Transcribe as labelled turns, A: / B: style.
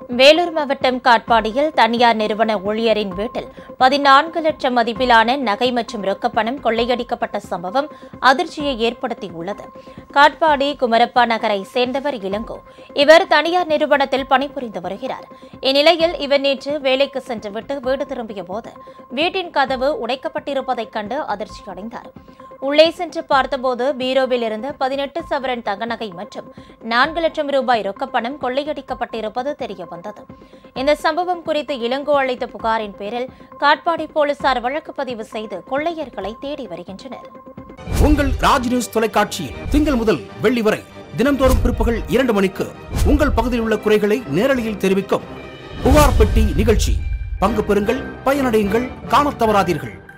A: வேலூர் மாவட்டம் காட்பாடியில் தனியார் நிறுவன ஊழியரின் வீட்டில் பதினான்கு லட்சம் மதிப்பிலான நகை மற்றும் ரொக்கப்பணம் கொள்ளையடிக்கப்பட்ட சம்பவம் அதிர்ச்சியை ஏற்படுத்தியுள்ளது காட்பாடி குமரப்பா நகரை சேர்ந்தவர் இளங்கோ இவர் தனியார் நிறுவனத்தில் பணிபுரிந்து வருகிறார் இந்நிலையில் இவர் நேற்று வேலைக்கு சென்றுவிட்டு வீடு திரும்பிய போது வீட்டின் கதவு உடைக்கப்பட்டிருப்பதைக் கண்டு அதிர்ச்சியடைந்தார் உள்ளே சென்று பார்த்தபோது பீரோவில் இருந்த பதினெட்டு சவரன் தங்க நகை மற்றும் நான்கு லட்சம் ரூபாய் ரொக்கப்பணம் கொள்ளையடிக்கப்பட்டிருப்பது தெரிய வந்தது இந்த சம்பவம் குறித்து இளங்கோ அளித்த புகாரின் பேரில் காட்பாடி போலீசார் வழக்கு பதிவு செய்து கொள்ளையர்களை தேடி வருகின்றனர்
B: உங்கள் ராஜ் நியூஸ் தொலைக்காட்சியில் திங்கள் முதல் வெள்ளி வரை தினம்தோறும் பிற்பகல் இரண்டு மணிக்கு உங்கள் பகுதியில் உள்ள குறைகளை நேரலையில் தெரிவிக்கும் புகார் பெட்டி நிகழ்ச்சி பங்கு பெறுங்கள் பயனடையுங்கள் காணத் தவறாதீர்கள்